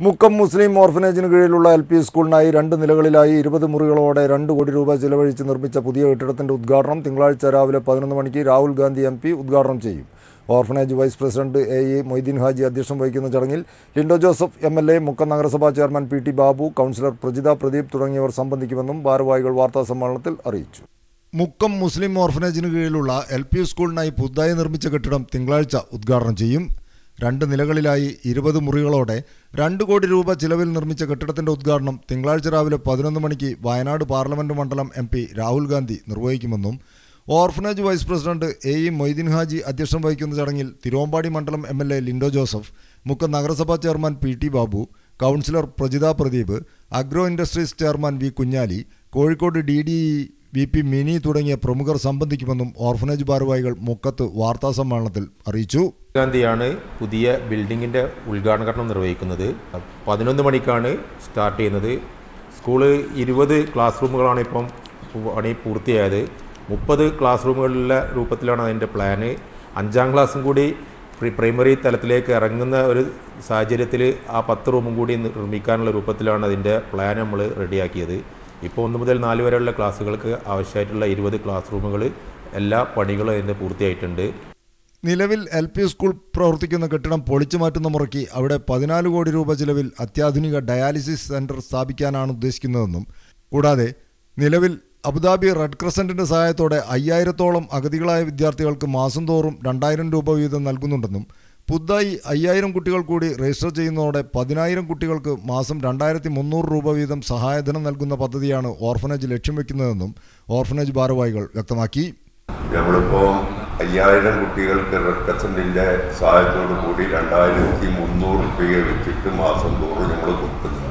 മുക്കം മുസ്ലിം ഓർഫനേജിന് കീഴിലുള്ള L P സ്കൂളിനായി രണ്ട് നിലകളിലായി ഇരുപത് മുറികളോടെ രണ്ട് കോടി രൂപ ചിലവഴിച്ച് നിർമ്മിച്ച പുതിയ കെട്ടിടത്തിന്റെ ഉദ്ഘാടനം തിങ്കളാഴ്ച രാവിലെ പതിനൊന്ന് മണിക്ക് രാഹുൽ ഗാന്ധി എം പി ഉദ്ഘാടനം ചെയ്യും orphanage vice president A E Moideen Haji അധ്യക്ഷം വഹിക്കുന്ന ചടങ്ങിൽ Lindo Joseph M L A Mukkam നഗരസഭാ chairman P T Babu councillor Prajitha Pradeep തുടങ്ങിയവർ സംബന്ധിക്കുമെന്നും ഭാരവാഹികൾ വാർത്താസമ്മേളനത്തിൽ അറിയിച്ചു മുക്കം മുസ്ലിം ഓർഫനേജിന് കീഴിലുള്ള എൽ പി സ്കൂളിനായി പുതുതായി നിർമ്മിച്ച കെട്ടിടം തിങ്കളാഴ്ച ഉദ്ഘാടനം ചെയ്യും രണ്ട് നിലകളിലായി ഇരുപത് മുറികളോടെ രണ്ട് കോടി രൂപ ചിലവിൽ നിർമ്മിച്ച കെട്ടിടത്തിന്റെ ഉദ്ഘാടനം തിങ്കളാഴ്ച രാവിലെ പതിനൊന്ന് മണിക്ക് വയനാട് പാർലമെന്റ് മണ്ഡലം എം പി രാഹുൽ ഗാന്ധി നിർവഹിക്കുമെന്നും orphanage vice president A E Moideen Haji അധ്യക്ഷം വഹിക്കുന്ന ചടങ്ങിൽ തിരുവമ്പാടി മണ്ഡലം M L A Lindo Joseph Mukkam നഗരസഭാ chairman P T Babu councillor Prajitha Pradeep agro industries chairman V Kunhali Kozhikode D D E V P Mini തുടങ്ങിയ പ്രമുഖർ സംബന്ധിക്കുമെന്നും ഓർഫനേജ് ഭാരവാഹികൾ മുക്കത്ത് വാർത്താസമ്മേളനത്തിൽ അറിയിച്ചു ഗാന്ധിയാണ് പുതിയ ബിൽഡിങ്ങിൻ്റെ ഉദ്ഘാടനം നിർവഹിക്കുന്നത് പതിനൊന്ന് മണിക്കാണ് സ്റ്റാർട്ട് ചെയ്യുന്നത് സ്കൂള് ഇരുപത് ക്ലാസ് റൂമുകളാണ് ഇപ്പം പണി പൂർത്തിയായത് മുപ്പത് ക്ലാസ് റൂമുകളുള്ള രൂപത്തിലാണ് അതിൻ്റെ പ്ലാന് അഞ്ചാം ക്ലാസ്സും കൂടി പ്രി പ്രൈമറി തലത്തിലേക്ക് ഇറങ്ങുന്ന ഒരു സാഹചര്യത്തിൽ ആ പത്ത് റൂമും കൂടി നിർമ്മിക്കാനുള്ള രൂപത്തിലാണ് അതിൻ്റെ പ്ലാൻ നമ്മൾ റെഡിയാക്കിയത് ഇപ്പോൾ ഒന്ന് മുതൽ നാല് വരെയുള്ള ക്ലാസ്സുകൾക്ക് ആവശ്യമായിട്ടുള്ള ഇരുപത് ക്ലാസ് റൂമുകൾ എല്ലാ പണികളും അതിൻ്റെ പൂർത്തിയായിട്ടുണ്ട് നിലവിൽ എൽ പി സ്കൂൾ പ്രവർത്തിക്കുന്ന കെട്ടിടം പൊളിച്ചു മാറ്റുന്ന മുറയ്ക്ക് അവിടെ പതിനാല് കോടി രൂപ ചിലവിൽ അത്യാധുനിക ഡയാലിസിസ് സെന്റർ സ്ഥാപിക്കാനാണ് ഉദ്ദേശിക്കുന്നതെന്നും കൂടാതെ നിലവിൽ അബുദാബി റെഡ് ക്രസന്റിന്റെ സഹായത്തോടെ അയ്യായിരത്തോളം അഗതികളായ വിദ്യാർത്ഥികൾക്ക് മാസം തോറും രണ്ടായിരം രൂപ വീതം നൽകുന്നുണ്ടെന്നും പുതുതായി അയ്യായിരം കുട്ടികൾ കൂടി രജിസ്റ്റർ ചെയ്യുന്നതോടെ പതിനായിരം കുട്ടികൾക്ക് മാസം രണ്ടായിരത്തി മുന്നൂറ് രൂപ വീതം സഹായധനം നൽകുന്ന പദ്ധതിയാണ് ഓർഫനേജ് ലക്ഷ്യം വെക്കുന്നതെന്നും ഓർഫനേജ് ഭാരവാഹികൾ വ്യക്തമാക്കി നമ്മളിപ്പോൾ അയ്യായിരം കുട്ടികൾക്ക് റെക്കസൻറ്റിൻ്റെ സഹായത്തോടു കൂടി രണ്ടായിരത്തി മുന്നൂറ് രൂപയെ വെച്ചിട്ട് മാസം തോറും നമ്മൾ കൊടുക്കുന്നു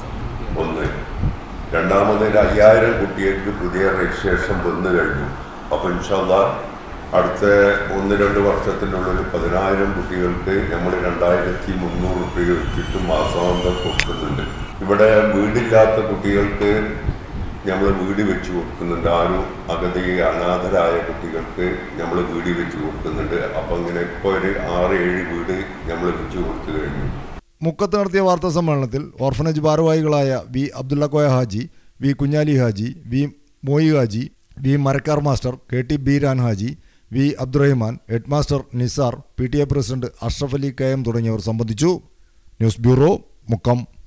ഒന്ന് രണ്ടാമത് ഒരു അയ്യായിരം കുട്ടികൾക്ക് പുതിയ രജിസ്ട്രേഷൻ വന്നു കഴിഞ്ഞു അപ്പോൾ ഇൻഷാല്ല അടുത്ത ഒന്ന് രണ്ട് വർഷത്തിനുള്ളിൽ പതിനായിരം കുട്ടികൾക്ക് നമ്മൾ രണ്ടായിരത്തി മുന്നൂറ് രൂപ വെച്ചിട്ട് മാസാന്തം കൊടുക്കുന്നുണ്ട് ഇവിടെ വീടില്ലാത്ത കുട്ടികൾക്ക് നമ്മൾ വീട് വെച്ച് കൊടുക്കുന്നുണ്ട് ആരും അഗതി അനാഥരായ കുട്ടികൾക്ക് നമ്മൾ വീട് വെച്ച് കൊടുക്കുന്നുണ്ട് അപ്പം ഇങ്ങനെ ഇപ്പോൾ ഒരു ആറ് ഏഴ് വീട് നമ്മൾ വെച്ച് കൊടുത്തു കഴിഞ്ഞു മുക്കത്ത് നടത്തിയ വാർത്താ സമ്മേളനത്തിൽ ഓർഫനേജ് ഭാരവാഹികളായ V Abdulla Koya Haji V Kunhali Haji V Moyi Haji V Marakkar master K T Beeran Haji V Abdurahiman head master Nisar P T A president Ashraf Ali K M തുടങ്ങിയവർ സംബന്ധിച്ചു ന്യൂസ് ബ്യൂറോ മുക്കം